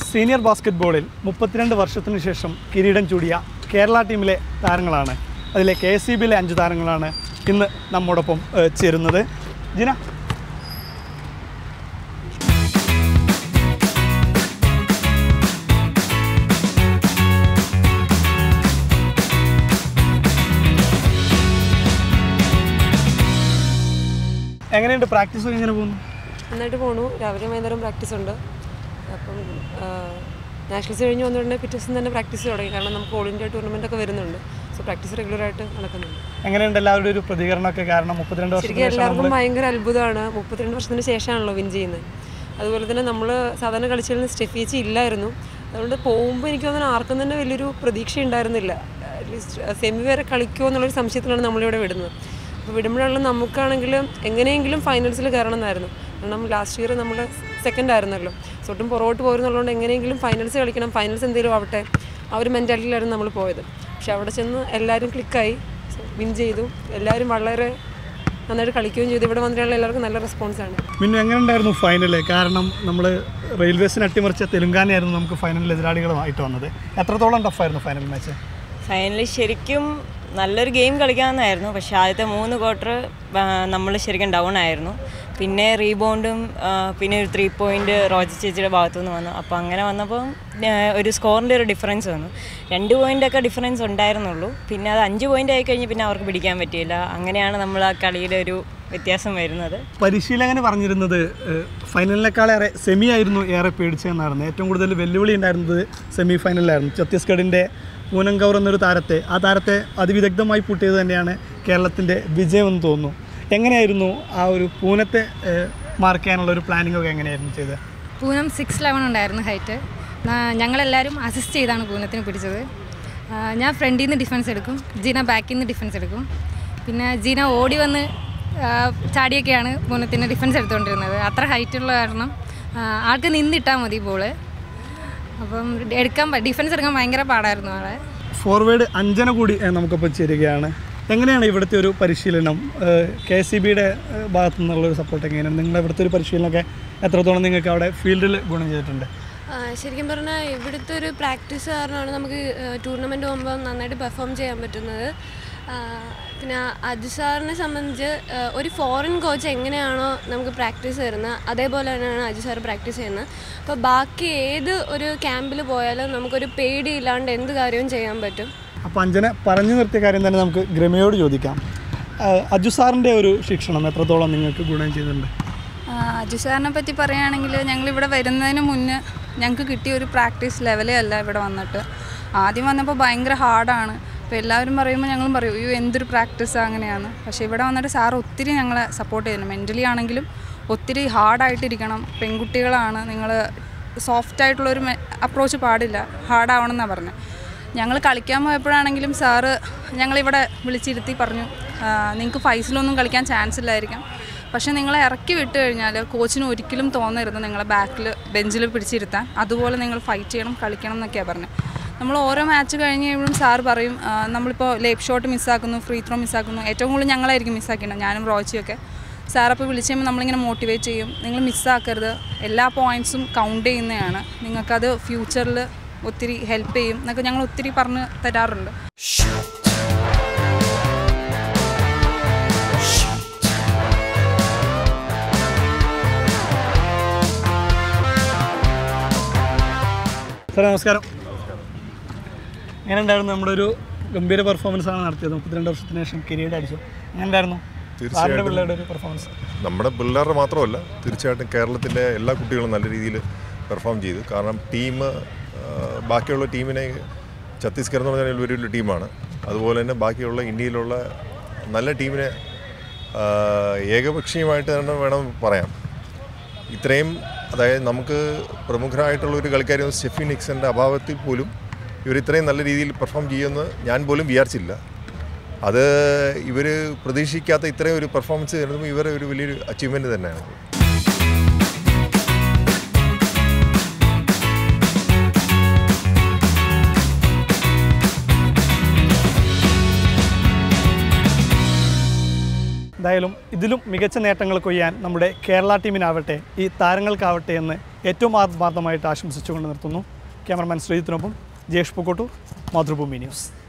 senior ബാസ്കറ്റ്ബോളിൽ മുപ്പത്തിരണ്ട് വർഷത്തിന് ശേഷം കിരീടം ചൂടിയ കേരള ടീമിലെ താരങ്ങളാണ് അതിലെ കെ എസ് സി ബിയിലെ അഞ്ച് താരങ്ങളാണ് ഇന്ന് നമ്മോടൊപ്പം ഏഹ്, ചേരുന്നത് ജിന എങ്ങനെയുണ്ട് പ്രാക്ടീസ് ഒക്കെ എങ്ങനെ പോകുന്നു നന്നായിട്ട് പോണു രാവിലെ വൈകുന്നേരം പ്രാക്ടീസ് ഉണ്ട് അപ്പം നാഷണൽസ് കഴിഞ്ഞ് വന്നിട്ടുണ്ടെങ്കിൽ പിറ്റേ ദിവസം തന്നെ പ്രാക്ടീസ് തുടങ്ങി കാരണം നമുക്ക് ഓൾ ഇന്ത്യ ടൂർണമെൻ്റ് ഒക്കെ വരുന്നുണ്ട് സോ പ്രാക്ടീസ് റെഗുലറായിട്ട് നടക്കുന്നുണ്ട് എങ്ങനെയുണ്ട് എല്ലാവരുടെ ഒരു പ്രതികരണമൊക്കെ കാരണം മുപ്പത്തിരണ്ട് ശരിക്കും വർഷത്തിന് ശേഷം എല്ലാവർക്കും ഭയങ്കര അത്ഭുതമാണ് മുപ്പത്തിരണ്ട് വർഷത്തിന് ശേഷമാണല്ലോ വിൻ ചെയ്യുന്നത് അതുപോലെ തന്നെ നമ്മൾ സാധാരണ കളിച്ചിരുന്ന സ്റ്റെഫീച്ചി ഇല്ലായിരുന്നു അതുകൊണ്ട് പോകുമ്പോൾ എനിക്ക് തോന്നുന്നു ആർക്കും തന്നെ വലിയൊരു പ്രതീക്ഷ ഉണ്ടായിരുന്നില്ല അറ്റ്ലീസ്റ്റ് സെമി വരെ കളിക്കുമോ എന്നുള്ളൊരു സംശയത്തിലാണ് നമ്മളിവിടെ വിടുന്നത് അപ്പോൾ വിടുമ്പോഴാണ് നമുക്കാണെങ്കിലും എങ്ങനെയെങ്കിലും ഫൈനൽസിൽ കയറണം എന്നായിരുന്നു കാരണം ലാസ്റ്റ് ഇയർ നമ്മൾ സെക്കൻഡ് ആയിരുന്നല്ലോ സോ ഒട്ടും പുറകോട്ട് പോരുന്നുള്ളതുകൊണ്ട് എങ്ങനെയെങ്കിലും ഫൈനൽസ് കളിക്കണം ഫൈനൽസ് എന്തെങ്കിലും ആവട്ടെ ആ ഒരു മെൻറ്റാലിറ്റിയിലായിരുന്നു നമ്മൾ പോയത് പക്ഷെ അവിടെ ചെന്ന് എല്ലാവരും ക്ലിക്കായി വിൻ ചെയ്തു എല്ലാവരും വളരെ നന്നായിട്ട് കളിക്കുകയും ചെയ്തു ഇവിടെ വന്നിട്ടുള്ള എല്ലാവർക്കും നല്ല റെസ്പോൺസാണ് പിന്നെ എങ്ങനെ ഉണ്ടായിരുന്നു ഫൈനൽ കാരണം നമ്മൾ റെയിൽവേസിന് അട്ടിമറിച്ച തെലുങ്കാനയായിരുന്നു നമുക്ക് ഫൈനലിൽ എതിരാളികളുമായിട്ട് വന്നത് എത്രത്തോളം ടഫായിരുന്നു ഫൈനൽ മാച്ച് ഫൈനലിൽ ശരിക്കും നല്ലൊരു ഗെയിം കളിക്കാമെന്നായിരുന്നു പക്ഷേ ആദ്യത്തെ മൂന്ന് ക്വാർട്ടർ നമ്മൾ ശരിക്കും ഡൗൺ ആയിരുന്നു പിന്നെ റീബൗണ്ടും പിന്നെ ഒരു ത്രീ പോയിൻറ്റ് റോജി ചേച്ചിയുടെ ഭാഗത്തു നിന്ന് വന്നു അപ്പോൾ അങ്ങനെ വന്നപ്പോൾ ഒരു സ്കോറിൻ്റെ ഒരു ഡിഫറൻസ് വന്നു രണ്ട് പോയിൻ്റൊക്കെ ഡിഫറൻസ് ഉണ്ടായിരുന്നുള്ളൂ പിന്നെ അത് അഞ്ച് പോയിൻ്റ് ആയി കഴിഞ്ഞ് പിന്നെ അവർക്ക് പിടിക്കാൻ പറ്റിയില്ല അങ്ങനെയാണ് നമ്മൾ ആ കളിയുടെ ഒരു വ്യത്യാസം വരുന്നത് പരിശീലകന് പറഞ്ഞിരുന്നത് ഏഹ്, ഫൈനലിനേക്കാളേറെ സെമി ആയിരുന്നു ഏറെ പേടിച്ചതെന്നായിരുന്നു ഏറ്റവും കൂടുതൽ വെല്ലുവിളി ഉണ്ടായിരുന്നത് സെമി ഫൈനലിലായിരുന്നു ഛത്തീസ്ഗഡിൻ്റെ പൂനം കൗർ എന്നൊരു താരത്തെ ആ താരത്തെ അതിവിദഗ്ധമായി പൂട്ടിയത് തന്നെയാണ് കേരളത്തിൻ്റെ വിജയമെന്ന് തോന്നുന്നു എങ്ങനെയായിരുന്നു ആ ഒരു പൂനത്തെ ഏഹ്, മാർക്ക് ചെയ്യാനുള്ള ഒരു പ്ലാനിംഗ് ഒക്കെ എങ്ങനെയായിരുന്നു ചെയ്തത് പൂനം സിക്സ് ലെവൻ ഉണ്ടായിരുന്നു ഹൈറ്റ് ഞങ്ങളെല്ലാവരും അസിസ്റ്റ് ചെയ്താണ് പൂനത്തിന് പിടിച്ചത് ആ, ഞാൻ ഫ്രണ്ടിൽ നിന്ന് ഡിഫൻസ് എടുക്കും ജീന ബാക്കിൽ നിന്ന് ഡിഫൻസ് എടുക്കും പിന്നെ ജീന ഓടി വന്ന് ആ, ചാടിയൊക്കെയാണ് പൂനത്തിന് ഡിഫൻസ് എടുത്തുകൊണ്ടിരുന്നത് അത്ര ഹൈറ്റുള്ള കാരണം ആ, ആൾക്ക് നിന്നിട്ടാൽ മതി ബോള് അപ്പം എടുക്കാൻ ഡിഫൻസ് എടുക്കാൻ ഭയങ്കര പാടായിരുന്നു ആളെ ഫോർവേഡ് അഞ്ജന കൂടി ഏഹ്, നമുക്കൊപ്പം ചേരുകയാണ് എങ്ങനെയാണ് ഇവിടുത്തെ ഒരു പരിശീലനം കെ എസ് സി ബിയുടെ ഭാഗത്തു നിന്നുള്ളൊരു സപ്പോർട്ട് എങ്ങനെയാണ് നിങ്ങളുടെ ഇവിടുത്തെ ഒരു പരിശീലനമൊക്കെ എത്രത്തോളം നിങ്ങൾക്ക് അവിടെ ഫീൽഡിൽ ഗുണം ചെയ്തിട്ടുണ്ട് ആ, ശരിക്കും പറഞ്ഞാൽ ഇവിടുത്തെ ഒരു പ്രാക്ടീസ് കാരണമാണ് നമുക്ക് ടൂർണമെൻറ്റ് പോകുമ്പോൾ നന്നായിട്ട് പെർഫോം ചെയ്യാൻ പറ്റുന്നത് ആ, പിന്നെ അജു സാറിനെ സംബന്ധിച്ച് ആ, ഒരു ഫോറിൻ കോച്ച് എങ്ങനെയാണോ നമുക്ക് പ്രാക്ടീസ് തരുന്നത് അതേപോലെ തന്നെയാണ് അജു സാർ പ്രാക്ടീസ് ചെയ്യുന്നത് അപ്പോൾ ബാക്കി ഏത് ഒരു ക്യാമ്പിൽ പോയാലും നമുക്കൊരു പേടിയില്ലാണ്ട് എന്ത് കാര്യവും ചെയ്യാൻ പറ്റും അപ്പോൾ അഞ്ജന പറഞ്ഞു നിർത്തിയ കാര്യം തന്നെ നമുക്ക് ഗ്രമയോട് ചോദിക്കാം ഏഹ്, അജു സാറിൻ്റെ ഒരു ശിക്ഷണം എത്രത്തോളം നിങ്ങൾക്ക് ഗുണം ചെയ്തിട്ടുണ്ട് ആ, അജു സാറിനെ പറ്റി പറയുകയാണെങ്കിൽ ഞങ്ങളിവിടെ വരുന്നതിന് മുന്നേ ഞങ്ങൾക്ക് കിട്ടിയ ഒരു പ്രാക്ടീസ് ലെവലേ അല്ല ഇവിടെ വന്നിട്ട് ആദ്യം വന്നപ്പോൾ ഭയങ്കര ഹാർഡാണ് അപ്പോൾ എല്ലാവരും പറയുമ്പോൾ ഞങ്ങളും പറയും അയ്യോ എന്തൊരു പ്രാക്ടീസാണ് അങ്ങനെയാണ് പക്ഷേ ഇവിടെ വന്നിട്ട് സാർ ഒത്തിരി ഞങ്ങളെ സപ്പോർട്ട് ചെയ്യുന്നു മെൻ്റലി ആണെങ്കിലും ഒത്തിരി ഹാർഡായിട്ടിരിക്കണം പെൺകുട്ടികളാണ് നിങ്ങൾ സോഫ്റ്റ് ആയിട്ടുള്ളൊരു അപ്രോച്ച് പാടില്ല ഹാർഡാവണം എന്നാണ് പറഞ്ഞത് ഞങ്ങൾ കളിക്കാൻ പോയപ്പോഴാണെങ്കിലും സാറ് ഞങ്ങളിവിടെ വിളിച്ചിരുത്തി പറഞ്ഞു നിങ്ങൾക്ക് ഫൈസിലൊന്നും കളിക്കാൻ ചാൻസ് ഇല്ലായിരിക്കാം പക്ഷേ നിങ്ങളെ ഇറക്കി വിട്ട് കഴിഞ്ഞാൽ കോച്ചിന് ഒരിക്കലും തോന്നരുത് നിങ്ങളെ ബാക്കിൽ ബെഞ്ചിൽ പിടിച്ചിരുത്താൻ അതുപോലെ നിങ്ങൾ ഫൈറ്റ് ചെയ്യണം കളിക്കണം എന്നൊക്കെയാണ് പറഞ്ഞത് നമ്മൾ ഓരോ മാച്ച് കഴിഞ്ഞ് കഴിയുമ്പോഴും സാർ പറയും ആ, നമ്മളിപ്പോൾ ലേപ്പ് ഷോട്ട് മിസ്സാക്കുന്നു ഫ്രീ ത്രോ മിസ്സാക്കുന്നു ഏറ്റവും കൂടുതൽ ഞങ്ങളായിരിക്കും മിസ്സാക്കിയിട്ടുള്ളത് ഞാനും റോച്ചിയൊക്കെ സാർ അപ്പോൾ വിളിച്ച് കഴിയുമ്പോൾ നമ്മളിങ്ങനെ മോട്ടിവേറ്റ് ചെയ്യും നിങ്ങൾ മിസ്സാക്കരുത് എല്ലാ പോയിൻറ്റ്സും കൗണ്ട് ചെയ്യുന്നതാണ് നിങ്ങൾക്കത് ഫ്യൂച്ചറിൽ ഒത്തിരി ഹെൽപ്പ് ചെയ്യും എന്നൊക്കെ ഞങ്ങൾ ഒത്തിരി പറഞ്ഞ് തരാറുണ്ട് സാറേ നമസ്കാരം എങ്ങനെ ഉണ്ടായിരുന്നു നമ്മുടെ ഒരു ഗംഭീര പെർഫോമൻസ് ആണ് നടത്തിയത് മുപ്പത്തിരണ്ട് വർഷത്തിന് ശേഷം കിരീടം അടിച്ചു എങ്ങനെ ഉണ്ടായിരുന്നു സാറിൻ്റെ പിള്ളേരുടെ ഒരു പെർഫോമൻസ് നമ്മുടെ പിള്ളേരുടെ മാത്രമല്ല തീർച്ചയായിട്ടും കേരളത്തിലെ എല്ലാ കുട്ടികളും നല്ല രീതിയിൽ പെർഫോം ചെയ്തു കാരണം ടീം ബാക്കിയുള്ള ടീമിനെ ഛത്തീസ്ഗഡ് എന്ന് പറഞ്ഞാൽ ഒരു വലിയ ടീമാണ് അതുപോലെ തന്നെ ബാക്കിയുള്ള ഇന്ത്യയിലുള്ള നല്ല ടീമിനെ ആ, ഏകപക്ഷീയമായിട്ട് തന്നെ വേണം പറയാം ഇത്രയും അതായത് നമുക്ക് പ്രമുഖരായിട്ടുള്ള ഒരു കളിക്കാരി സ്റ്റെഫി നിക്സൻ്റെ അഭാവത്തിൽ പോലും ഇവർ ഇത്രയും നല്ല രീതിയിൽ പെർഫോം ചെയ്യുമെന്ന് ഞാൻ പോലും വിചാരിച്ചില്ല അത് ഇവർ പ്രതീക്ഷിക്കാത്ത ഇത്രയും ഒരു പെർഫോമൻസ് തരുമ്പോൾ ഇവരെ ഒരു വലിയൊരു അച്ചീവ്മെൻറ്റ് തന്നെയാണ് എന്തായാലും ഇതിലും മികച്ച നേട്ടങ്ങൾ കൊയ്യാൻ നമ്മുടെ കേരള ടീമിനാവട്ടെ ഈ താരങ്ങൾക്കാവട്ടെ എന്ന് ഏറ്റവും ആത്മാർത്ഥമായിട്ട് ആശംസിച്ചുകൊണ്ട് നിർത്തുന്നു ക്യാമറമാൻ ശ്രീജിത്തിനൊപ്പം ജയേഷ് പൂക്കോട്ടൂർ മാതൃഭൂമി ന്യൂസ്